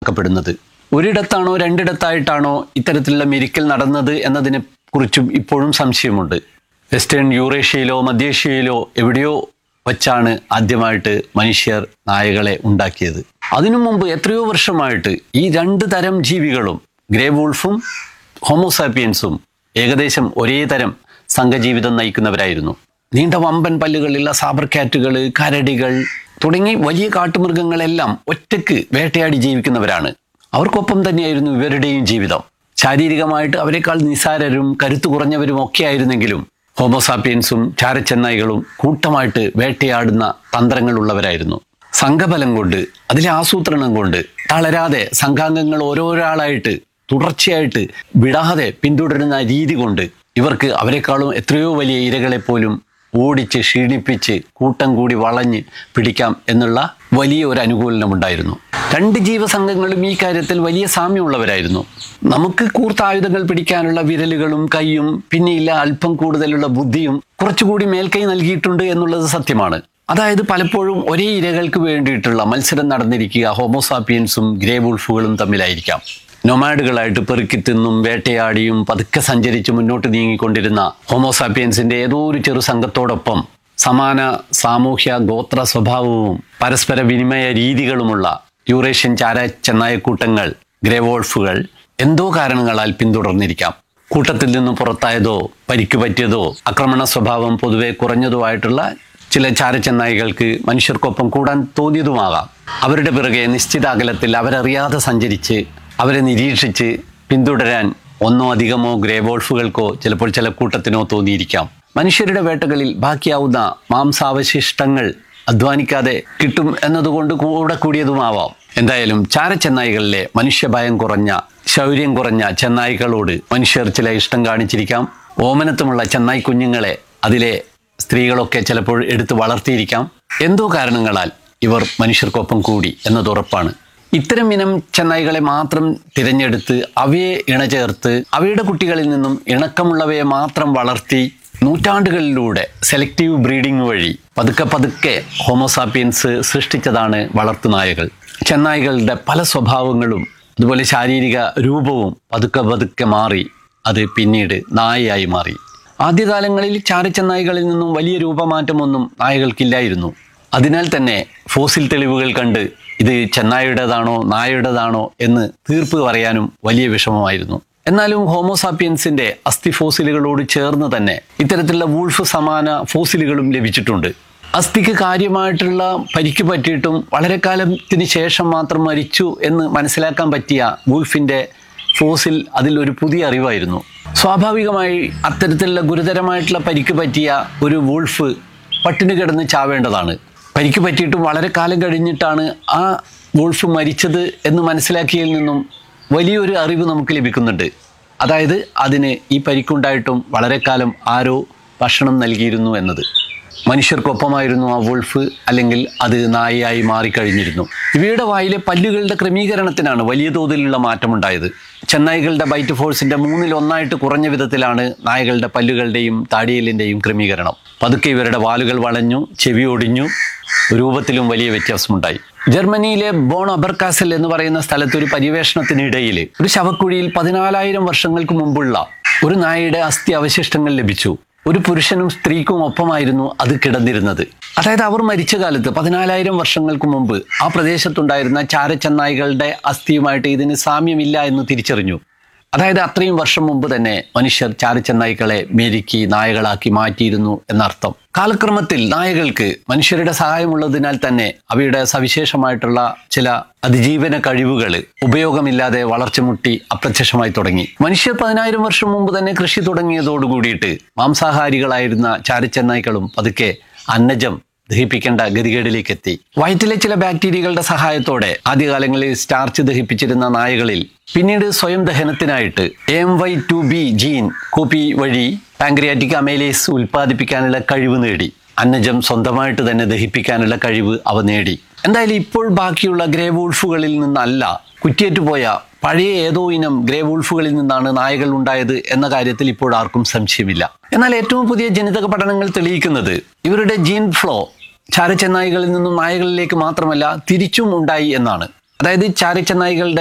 കണക്കാക്കപ്പെടുന്നത് ഒരിടത്താണോ രണ്ടിടത്തായിട്ടാണോ ഇത്തരത്തിലുള്ള മെരിക്കൽ നടന്നത് എന്നതിനെ കുറിച്ചും ഇപ്പോഴും സംശയമുണ്ട് വെസ്റ്റേൺ യൂറേഷ്യയിലോ മധ്യേഷ്യയിലോ എവിടെയോ വച്ചാണ് ആദ്യമായിട്ട് മനുഷ്യർ നായകളെ ഉണ്ടാക്കിയത് അതിനു മുമ്പ് എത്രയോ വർഷമായിട്ട് ഈ രണ്ട് തരം ജീവികളും ഗ്രേ വൂൾഫും ഹോമോസാപ്പിയൻസും ഏകദേശം ഒരേ തരം സംഘജീവിതം നയിക്കുന്നവരായിരുന്നു നീണ്ട വമ്പൻ പല്ലുകളുള്ള സാബർ കാറ്റുകൾ കരടികൾ തുടങ്ങി വലിയ കാട്ടുമൃഗങ്ങളെല്ലാം ഒറ്റയ്ക്ക് വേട്ടയാടി ജീവിക്കുന്നവരാണ് അവർക്കൊപ്പം തന്നെയായിരുന്നു ഇവരുടെയും ജീവിതം ശാരീരികമായിട്ട് അവരെക്കാൾ നിസാരരും കരുത്തു കുറഞ്ഞവരും ഒക്കെ ആയിരുന്നെങ്കിലും ഹോമോസാപ്പിയൻസും ചാരച്ചെന്നായികളും കൂട്ടമായിട്ട് വേട്ടയാടുന്ന തന്ത്രങ്ങളുള്ളവരായിരുന്നു സംഘബലം കൊണ്ട് അതിലെ ആസൂത്രണം കൊണ്ട് തളരാതെ സംഘാംഗങ്ങൾ ഓരോരാളായിട്ട് തുടർച്ചയായിട്ട് വിടാതെ പിന്തുടരുന്ന രീതി കൊണ്ട് ഇവർക്ക് അവരെക്കാളും എത്രയോ വലിയ ഇരകളെ പോലും ഓടിച്ച് ക്ഷീണിപ്പിച്ച് കൂട്ടം കൂടി വളഞ്ഞ് പിടിക്കാം എന്നുള്ള വലിയ ഒരു അനുകൂലനമുണ്ടായിരുന്നു രണ്ട് ജീവസംഘങ്ങളും ഈ കാര്യത്തിൽ വലിയ സാമ്യമുള്ളവരായിരുന്നു നമുക്ക് കൂർത്ത ആയുധങ്ങൾ പിടിക്കാനുള്ള വിരലുകളും കൈയും പിന്നെയില്ല അല്പം കൂടുതലുള്ള ബുദ്ധിയും കുറച്ചുകൂടി മേൽക്കൈ നൽകിയിട്ടുണ്ട് എന്നുള്ളത് സത്യമാണ് അതായത് പലപ്പോഴും ഒരേ ഇരകൾക്ക് വേണ്ടിയിട്ടുള്ള മത്സരം നടന്നിരിക്കുക ഹോമോസാപ്പിയൻസും ഗ്രേ വുൾഫുകളും തമ്മിലായിരിക്കാം നൊമാഡുകളായിട്ട് പെറുക്കി തിന്നും വേട്ടയാടിയും പതുക്കെ സഞ്ചരിച്ച് മുന്നോട്ട് നീങ്ങിക്കൊണ്ടിരുന്ന ഹോമോസാപ്പിയൻസിന്റെ ഏതോ ഒരു ചെറു സംഘത്തോടൊപ്പം സമാന സാമൂഹ്യ ഗോത്ര സ്വഭാവവും പരസ്പര വിനിമയ രീതികളുമുള്ള യൂറേഷ്യൻ ചാര ചെന്നായക്കൂട്ടങ്ങൾ ഗ്രേവോൾഫുകൾ എന്തോ കാരണങ്ങളാൽ പിന്തുടർന്നിരിക്കാം കൂട്ടത്തിൽ നിന്നും പുറത്തായതോ പരിക്ക് പറ്റിയതോ ആക്രമണ സ്വഭാവം പൊതുവെ കുറഞ്ഞതോ ആയിട്ടുള്ള ചില ചാരച്ചെന്നായികൾക്ക് മനുഷ്യർക്കൊപ്പം കൂടാൻ തോന്നിയതുമാകാം അവരുടെ പിറകെ നിശ്ചിത അകലത്തിൽ അവരറിയാതെ സഞ്ചരിച്ച് അവരെ നിരീക്ഷിച്ച് പിന്തുടരാൻ ഒന്നോ അധികമോ ഗ്രേവോൾഫുകൾക്കോ ചിലപ്പോൾ ചില കൂട്ടത്തിനോ തോന്നിയിരിക്കാം മനുഷ്യരുടെ വേട്ടകളിൽ ബാക്കിയാവുന്ന മാംസാവശിഷ്ടങ്ങൾ അധ്വാനിക്കാതെ കിട്ടും എന്നതുകൊണ്ട് കൂടെ കൂടിയതുമാവാം എന്തായാലും ചാരച്ചെന്നായികളിലെ മനുഷ്യഭയം കുറഞ്ഞ ശൗര്യം കുറഞ്ഞ ചെന്നായികളോട് മനുഷ്യർ ചില ഇഷ്ടം കാണിച്ചിരിക്കാം ഓമനത്തുമുള്ള ചെന്നായി കുഞ്ഞുങ്ങളെ അതിലെ സ്ത്രീകളൊക്കെ ചിലപ്പോൾ എടുത്ത് വളർത്തിയിരിക്കാം എന്തോ കാരണങ്ങളാൽ ഇവർ മനുഷ്യർക്കൊപ്പം കൂടി എന്നത് ഉറപ്പാണ് ഇത്തരം ഇനം ചെന്നായികളെ മാത്രം തിരഞ്ഞെടുത്ത് അവയെ ഇണചേർത്ത് അവയുടെ കുട്ടികളിൽ നിന്നും ഇണക്കമുള്ളവയെ മാത്രം വളർത്തി നൂറ്റാണ്ടുകളിലൂടെ സെലക്റ്റീവ് ബ്രീഡിംഗ് വഴി പതുക്കെ പതുക്കെ ഹോമോസാപ്പിയൻസ് സൃഷ്ടിച്ചതാണ് വളർത്തുനായകൾ ചെന്നായികളുടെ പല സ്വഭാവങ്ങളും അതുപോലെ ശാരീരിക രൂപവും പതുക്കെ പതുക്കെ മാറി അത് പിന്നീട് നായയായി മാറി ആദ്യകാലങ്ങളിൽ ചാരച്ചെന്നായികളിൽ നിന്നും വലിയ രൂപമാറ്റമൊന്നും നായകൾക്കില്ലായിരുന്നു അതിനാൽ തന്നെ ഫോസിൽ തെളിവുകൾ കണ്ട് ഇത് ചെന്നായുടേതാണോ നായയുടേതാണോ എന്ന് തീർപ്പ് പറയാനും വലിയ വിഷമമായിരുന്നു എന്നാലും ഹോമോസാപ്പിയൻസിന്റെ അസ്ഥി ഫോസിലുകളോട് ചേർന്ന് തന്നെ ഇത്തരത്തിലുള്ള വൂൾഫ് സമാന ഫോസിലുകളും ലഭിച്ചിട്ടുണ്ട് അസ്ഥിക്ക് കാര്യമായിട്ടുള്ള പരിക്ക് പറ്റിയിട്ടും വളരെ കാലത്തിന് ശേഷം മാത്രം മരിച്ചു എന്ന് മനസ്സിലാക്കാൻ പറ്റിയ വൂൾഫിന്റെ ഫോസിൽ അതിൽ ഒരു പുതിയ അറിവായിരുന്നു സ്വാഭാവികമായി അത്തരത്തിലുള്ള ഗുരുതരമായിട്ടുള്ള പരിക്ക് പറ്റിയ ഒരു വൂൾഫ് പട്ടിണി കിടന്ന് ചാവേണ്ടതാണ് പരിക്ക് പറ്റിയിട്ടും വളരെ കാലം കഴിഞ്ഞിട്ടാണ് ആ വൂൾഫ് മരിച്ചത് എന്ന് മനസ്സിലാക്കിയതിൽ നിന്നും വലിയൊരു അറിവ് നമുക്ക് ലഭിക്കുന്നുണ്ട് അതായത് അതിന് ഈ പരിക്കുണ്ടായിട്ടും വളരെ കാലം ആരോ ഭക്ഷണം നൽകിയിരുന്നു എന്നത് മനുഷ്യർക്കൊപ്പമായിരുന്നു ആ വൂൾഫ് അല്ലെങ്കിൽ അത് നായയായി മാറിക്കഴിഞ്ഞിരുന്നു ഇവയുടെ വായിലെ പല്ലുകളുടെ ക്രമീകരണത്തിനാണ് വലിയ തോതിലുള്ള മാറ്റമുണ്ടായത് ചെന്നായികളുടെ ബൈറ്റ് ഫോഴ്സിന്റെ മൂന്നിൽ ഒന്നായിട്ട് കുറഞ്ഞ വിധത്തിലാണ് നായകളുടെ പല്ലുകളുടെയും താടിയലിൻ്റെയും ക്രമീകരണം പതുക്കെ ഇവരുടെ വാലുകൾ വളഞ്ഞു ചെവി ഒടിഞ്ഞു രൂപത്തിലും വലിയ വ്യത്യാസമുണ്ടായി ജർമ്മനിയിലെ ബോൺ അബർകാസൽ എന്ന് പറയുന്ന സ്ഥലത്ത് ഒരു പര്യവേഷണത്തിനിടയിൽ ഒരു ശവക്കുഴിയിൽ പതിനാലായിരം വർഷങ്ങൾക്ക് മുമ്പുള്ള ഒരു നായയുടെ അസ്ഥി അവശിഷ്ടങ്ങൾ ലഭിച്ചു ഒരു പുരുഷനും സ്ത്രീക്കും ഒപ്പമായിരുന്നു അത് കിടന്നിരുന്നത് അതായത് അവർ മരിച്ച കാലത്ത് പതിനാലായിരം വർഷങ്ങൾക്ക് മുമ്പ് ആ പ്രദേശത്തുണ്ടായിരുന്ന ചാരച്ചെന്നായികളുടെ അസ്ഥിയുമായിട്ട് ഇതിന് സാമ്യമില്ല എന്ന് തിരിച്ചറിഞ്ഞു അതായത് അത്രയും വർഷം മുമ്പ് തന്നെ മനുഷ്യർ ചാരച്ചെന്നായ്ക്കളെ മെരുക്കി നായകളാക്കി മാറ്റിയിരുന്നു എന്നർത്ഥം കാലക്രമത്തിൽ നായകൾക്ക് മനുഷ്യരുടെ സഹായമുള്ളതിനാൽ തന്നെ അവയുടെ സവിശേഷമായിട്ടുള്ള ചില അതിജീവന കഴിവുകൾ ഉപയോഗമില്ലാതെ വളർച്ച മുട്ടി അപ്രത്യക്ഷമായി തുടങ്ങി മനുഷ്യർ പതിനായിരം വർഷം മുമ്പ് തന്നെ കൃഷി തുടങ്ങിയതോടുകൂടിയിട്ട് മാംസാഹാരികളായിരുന്ന ചാരച്ചെന്നായ്ക്കളും പതുക്കെ അന്നജം ദഹിപ്പിക്കേണ്ട ഗതികേടിലേക്ക് എത്തി വയറ്റിലെ ചില ബാക്ടീരിയകളുടെ സഹായത്തോടെ ആദ്യകാലങ്ങളിൽ സ്റ്റാർച്ച് ദഹിപ്പിച്ചിരുന്ന നായകളിൽ പിന്നീട് സ്വയം ദഹനത്തിനായിട്ട് M Y two B gene copy വഴി പാങ്ക്രിയാറ്റിക് അമേലേസ് ഉൽപ്പാദിപ്പിക്കാനുള്ള കഴിവ് നേടി അന്നജം സ്വന്തമായിട്ട് തന്നെ ദഹിപ്പിക്കാനുള്ള കഴിവ് അവ നേടി എന്തായാലും ഇപ്പോൾ ബാക്കിയുള്ള ഗ്രേ വൂൾഫുകളിൽ നിന്നല്ല കുറ്റിയേറ്റുപോയ പഴയ ഏതോ ഇനം ഗ്രേ വൂൾഫുകളിൽ നിന്നാണ് നായകൾ ഉണ്ടായത് എന്ന കാര്യത്തിൽ ഇപ്പോൾ ആർക്കും സംശയമില്ല എന്നാൽ ഏറ്റവും പുതിയ ജനിതക പഠനങ്ങൾ തെളിയിക്കുന്നത് ഇവരുടെ ജീൻ ഫ്ലോ ചാരച്ചെന്നായികളിൽ നിന്നും നായകളിലേക്ക് മാത്രമല്ല തിരിച്ചും ഉണ്ടായി എന്നാണ് അതായത് ചാരച്ചെന്നായികളുടെ